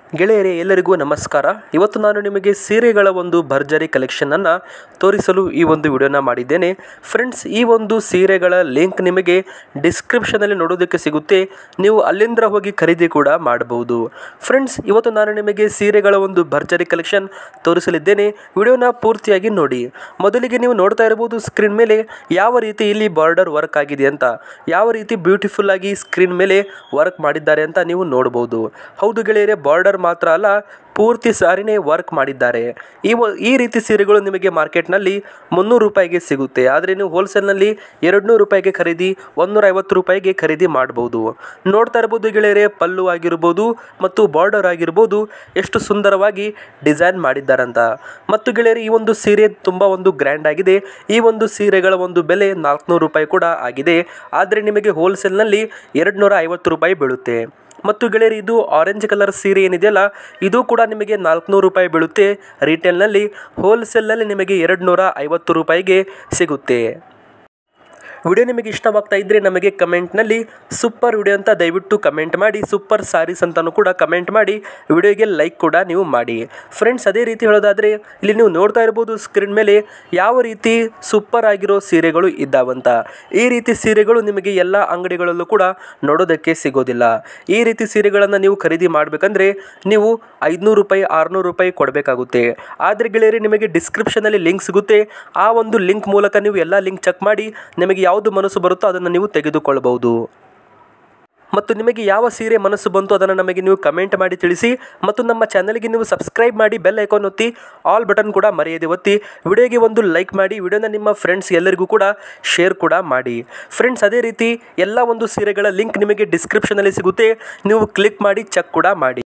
ಗೆಳೆಯರೇ ಎಲ್ಲರಿಗೂ ನಮಸ್ಕಾರ ಇವತ್ತು ನಾನು ನಿಮಗೆ ಸೀರೆಗಳ ಒಂದು ಭರ್ಜರಿ ಕಲೆಕ್ಷನನ್ನು ತೋರಿಸಲು ಈ ಒಂದು ವಿಡಿಯೋನ ಮಾಡಿದ್ದೇನೆ ಫ್ರೆಂಡ್ಸ್ ಈ ಒಂದು ಸೀರೆಗಳ ಲಿಂಕ್ ನಿಮಗೆ ಡಿಸ್ಕ್ರಿಪ್ಷನಲ್ಲಿ ನೋಡೋದಕ್ಕೆ ಸಿಗುತ್ತೆ ನೀವು ಅಲ್ಲಿಂದ ಹೋಗಿ ಖರೀದಿ ಕೂಡ ಮಾಡಬಹುದು ಫ್ರೆಂಡ್ಸ್ ಇವತ್ತು ನಾನು ನಿಮಗೆ ಸೀರೆಗಳ ಒಂದು ಭರ್ಜರಿ ಕಲೆಕ್ಷನ್ ತೋರಿಸಲಿದ್ದೇನೆ ವಿಡಿಯೋನ ಪೂರ್ತಿಯಾಗಿ ನೋಡಿ ಮೊದಲಿಗೆ ನೀವು ನೋಡ್ತಾ ಇರಬಹುದು ಸ್ಕ್ರೀನ್ ಮೇಲೆ ಯಾವ ರೀತಿ ಇಲ್ಲಿ ಬಾರ್ಡರ್ ವರ್ಕ್ ಆಗಿದೆ ಅಂತ ಯಾವ ರೀತಿ ಬ್ಯೂಟಿಫುಲ್ ಆಗಿ ಸ್ಕ್ರೀನ್ ಮೇಲೆ ವರ್ಕ್ ಮಾಡಿದ್ದಾರೆ ಅಂತ ನೀವು ನೋಡಬಹುದು ಹೌದು ಗೆಳೆಯರೆ ಬಾರ್ಡರ್ ಮಾತ್ರ ಅಲ್ಲ ಪೂರ್ತಿ ಸಾರಿನೇ ವರ್ಕ್ ಮಾಡಿದ್ದಾರೆ ಈ ವ- ಈ ರೀತಿ ಸೀರೆಗಳು ನಿಮಗೆ ಮಾರ್ಕೆಟ್ನಲ್ಲಿ ಮುನ್ನೂರು ರೂಪಾಯಿಗೆ ಸಿಗುತ್ತೆ ಆದರೆ ನೀವು ಹೋಲ್ಸೇಲ್ನಲ್ಲಿ ಎರಡು ನೂರು ರೂಪಾಯಿಗೆ ಖರೀದಿ ಒಂದೂರ ಐವತ್ತು ರೂಪಾಯಿಗೆ ಖರೀದಿ ಮಾಡ್ಬೋದು ನೋಡ್ತಾ ಇರ್ಬೋದು ಗೆಳೆಯರೆ ಪಲ್ಲು ಆಗಿರ್ಬೋದು ಮತ್ತು ಬಾರ್ಡರ್ ಆಗಿರ್ಬೋದು ಎಷ್ಟು ಸುಂದರವಾಗಿ ಡಿಸೈನ್ ಮಾಡಿದ್ದಾರಂತ ಮತ್ತು ಗೆಳೆಯರೆ ಈ ಒಂದು ಸೀರೆ ತುಂಬ ಒಂದು ಗ್ರ್ಯಾಂಡ್ ಆಗಿದೆ ಈ ಒಂದು ಸೀರೆಗಳ ಒಂದು ಬೆಲೆ ನಾಲ್ಕುನೂರು ರೂಪಾಯಿ ಕೂಡ ಆಗಿದೆ ಆದರೆ ನಿಮಗೆ ಹೋಲ್ಸೇಲ್ನಲ್ಲಿ ಎರಡು ನೂರ ಐವತ್ತು ರೂಪಾಯಿ ಬೀಳುತ್ತೆ ಮತ್ತು ಗೆಳೆಯರಿ ಇದು ಆರೆಂಜ್ ಕಲರ್ ಸೀರೆ ಏನಿದೆಯಲ್ಲ ಇದು ಕೂಡ ನಿಮಗೆ ನಾಲ್ಕುನೂರು ರೂಪಾಯಿ ಬೀಳುತ್ತೆ ರಿಟೇಲ್ನಲ್ಲಿ ಹೋಲ್ಸೇಲ್ನಲ್ಲಿ ನಿಮಗೆ ಎರಡು ನೂರ ಐವತ್ತು ರೂಪಾಯಿಗೆ ಸಿಗುತ್ತೆ ವಿಡಿಯೋ ನಿಮಗೆ ಇಷ್ಟವಾಗ್ತಾ ಇದ್ದರೆ ನಮಗೆ ಕಮೆಂಟ್ನಲ್ಲಿ ಸೂಪರ್ ವಿಡಿಯೋ ಅಂತ ದಯವಿಟ್ಟು ಕಮೆಂಟ್ ಮಾಡಿ ಸೂಪರ್ ಸಾರೀಸ್ ಅಂತಲೂ ಕೂಡ ಕಮೆಂಟ್ ಮಾಡಿ ವಿಡಿಯೋಗೆ ಲೈಕ್ ಕೂಡ ನೀವು ಮಾಡಿ ಫ್ರೆಂಡ್ಸ್ ಅದೇ ರೀತಿ ಹೇಳೋದಾದರೆ ಇಲ್ಲಿ ನೀವು ನೋಡ್ತಾ ಇರ್ಬೋದು ಸ್ಕ್ರೀನ್ ಮೇಲೆ ಯಾವ ರೀತಿ ಸೂಪರ್ ಆಗಿರೋ ಸೀರೆಗಳು ಇದ್ದಾವಂತ ಈ ರೀತಿ ಸೀರೆಗಳು ನಿಮಗೆ ಎಲ್ಲ ಅಂಗಡಿಗಳಲ್ಲೂ ಕೂಡ ನೋಡೋದಕ್ಕೆ ಸಿಗೋದಿಲ್ಲ ಈ ರೀತಿ ಸೀರೆಗಳನ್ನು ನೀವು ಖರೀದಿ ಮಾಡಬೇಕಂದ್ರೆ ನೀವು ಐದುನೂರು ರೂಪಾಯಿ ಆರುನೂರು ರೂಪಾಯಿ ಕೊಡಬೇಕಾಗುತ್ತೆ ಆದರೆ ಗೆಳೆಯರಿ ನಿಮಗೆ ಡಿಸ್ಕ್ರಿಪ್ಷನಲ್ಲಿ ಲಿಂಕ್ ಸಿಗುತ್ತೆ ಆ ಒಂದು ಲಿಂಕ್ ಮೂಲಕ ನೀವು ಎಲ್ಲ ಲಿಂಕ್ ಚೆಕ್ ಮಾಡಿ ನಿಮಗೆ ಯಾವುದು ಮನಸ್ಸು ಬರುತ್ತೋ ಅದನ್ನು ನೀವು ತೆಗೆದುಕೊಳ್ಳಬಹುದು ಮತ್ತು ನಿಮಗೆ ಯಾವ ಸೀರೆ ಮನಸ್ಸು ಬಂತು ಅದನ್ನು ನಮಗೆ ನೀವು ಕಮೆಂಟ್ ಮಾಡಿ ತಿಳಿಸಿ ಮತ್ತು ನಮ್ಮ ಚಾನಲ್ಗೆ ನೀವು ಸಬ್ಸ್ಕ್ರೈಬ್ ಮಾಡಿ ಬೆಲ್ ಐಕಾನ್ ಒತ್ತಿ ಆಲ್ ಬಟನ್ ಕೂಡ ಮರೆಯದೆ ಒತ್ತಿ ವಿಡಿಯೋಗೆ ಒಂದು ಲೈಕ್ ಮಾಡಿ ವಿಡಿಯೋನ ನಿಮ್ಮ ಫ್ರೆಂಡ್ಸ್ ಎಲ್ಲರಿಗೂ ಕೂಡ ಶೇರ್ ಕೂಡ ಮಾಡಿ ಫ್ರೆಂಡ್ಸ್ ಅದೇ ರೀತಿ ಎಲ್ಲ ಒಂದು ಸೀರೆಗಳ ಲಿಂಕ್ ನಿಮಗೆ ಡಿಸ್ಕ್ರಿಪ್ಷನಲ್ಲಿ ಸಿಗುತ್ತೆ ನೀವು ಕ್ಲಿಕ್ ಮಾಡಿ ಚೆಕ್ ಕೂಡ ಮಾಡಿ